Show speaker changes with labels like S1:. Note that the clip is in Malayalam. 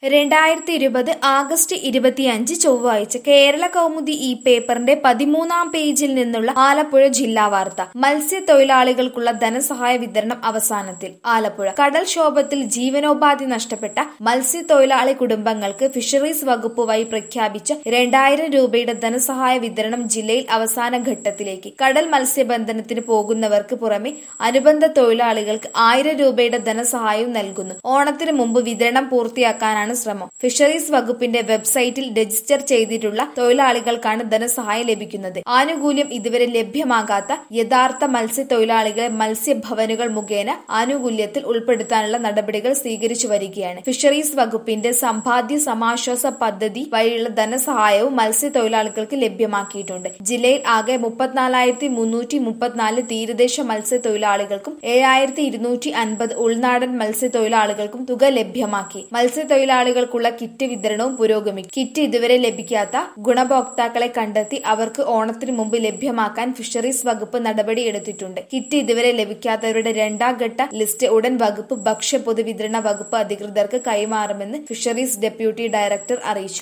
S1: രണ്ടായിരത്തി ഇരുപത് ആഗസ്റ്റ് ഇരുപത്തിയഞ്ച് ചൊവ്വാഴ്ച കേരള കൗമുദി ഈ പേപ്പറിന്റെ പതിമൂന്നാം പേജിൽ നിന്നുള്ള ആലപ്പുഴ ജില്ലാ വാർത്ത മത്സ്യത്തൊഴിലാളികൾക്കുള്ള ധനസഹായ വിതരണം അവസാനത്തിൽ ആലപ്പുഴ കടൽക്ഷോഭത്തിൽ ജീവനോപാധി നഷ്ടപ്പെട്ട മത്സ്യത്തൊഴിലാളി കുടുംബങ്ങൾക്ക് ഫിഷറീസ് വകുപ്പ് വഴി പ്രഖ്യാപിച്ച രണ്ടായിരം രൂപയുടെ ധനസഹായ വിതരണം ജില്ലയിൽ അവസാന ഘട്ടത്തിലേക്ക് കടൽ മത്സ്യബന്ധനത്തിന് പോകുന്നവർക്ക് പുറമെ അനുബന്ധ തൊഴിലാളികൾക്ക് ആയിരം രൂപയുടെ ധനസഹായവും നൽകുന്നു ഓണത്തിന് മുമ്പ് വിതരണം പൂർത്തിയാക്കാനാണ് ശ്രമം ഫിഷറീസ് വകുപ്പിന്റെ വെബ്സൈറ്റിൽ രജിസ്റ്റർ ചെയ്തിട്ടുള്ള തൊഴിലാളികൾക്കാണ് ധനസഹായം ലഭിക്കുന്നത് ആനുകൂല്യം ഇതുവരെ ലഭ്യമാകാത്ത യഥാർത്ഥ മത്സ്യത്തൊഴിലാളികളെ മത്സ്യഭവനുകൾ മുഖേന ആനുകൂല്യത്തിൽ ഉൾപ്പെടുത്താനുള്ള നടപടികൾ സ്വീകരിച്ചു വരികയാണ് ഫിഷറീസ് വകുപ്പിന്റെ സമ്പാദ്യ സമാശ്വാസ പദ്ധതി വഴിയുള്ള ധനസഹായവും മത്സ്യത്തൊഴിലാളികൾക്ക് ലഭ്യമാക്കിയിട്ടുണ്ട് ജില്ലയിൽ ആകെ മുപ്പത്തിനാലായിരത്തി മുന്നൂറ്റി മുപ്പത്തിനാല് തീരദേശ മത്സ്യത്തൊഴിലാളികൾക്കും ഏഴായിരത്തി ഇരുന്നൂറ്റി അൻപത് ഉൾനാടൻ മത്സ്യത്തൊഴിലാളികൾക്കും തുക ലഭ്യമാക്കി മത്സ്യത്തൊഴിലാളികൾക്കുള്ള കിറ്റ് വിതരണവും പുരോഗമിക്കും കിറ്റ് ഇതുവരെ ലഭിക്കാത്ത ഗുണഭോക്താക്കളെ കണ്ടെത്തി അവർക്ക് ഓണത്തിന് മുമ്പ് ലഭ്യമാക്കാൻ ഫിഷറീസ് വകുപ്പ് നടപടിയെടുത്തിട്ടുണ്ട് കിറ്റ് ഇതുവരെ ലഭിക്കാത്തവരുടെ രണ്ടാം ഘട്ട ലിസ്റ്റ് ഉടൻ വകുപ്പ് ഭക്ഷ്യ പൊതുവിതരണ വകുപ്പ് അധികൃതർക്ക് കൈമാറുമെന്ന് ഫിഷറീസ് ഡെപ്യൂട്ടി ഡയറക്ടർ അറിയിച്ചു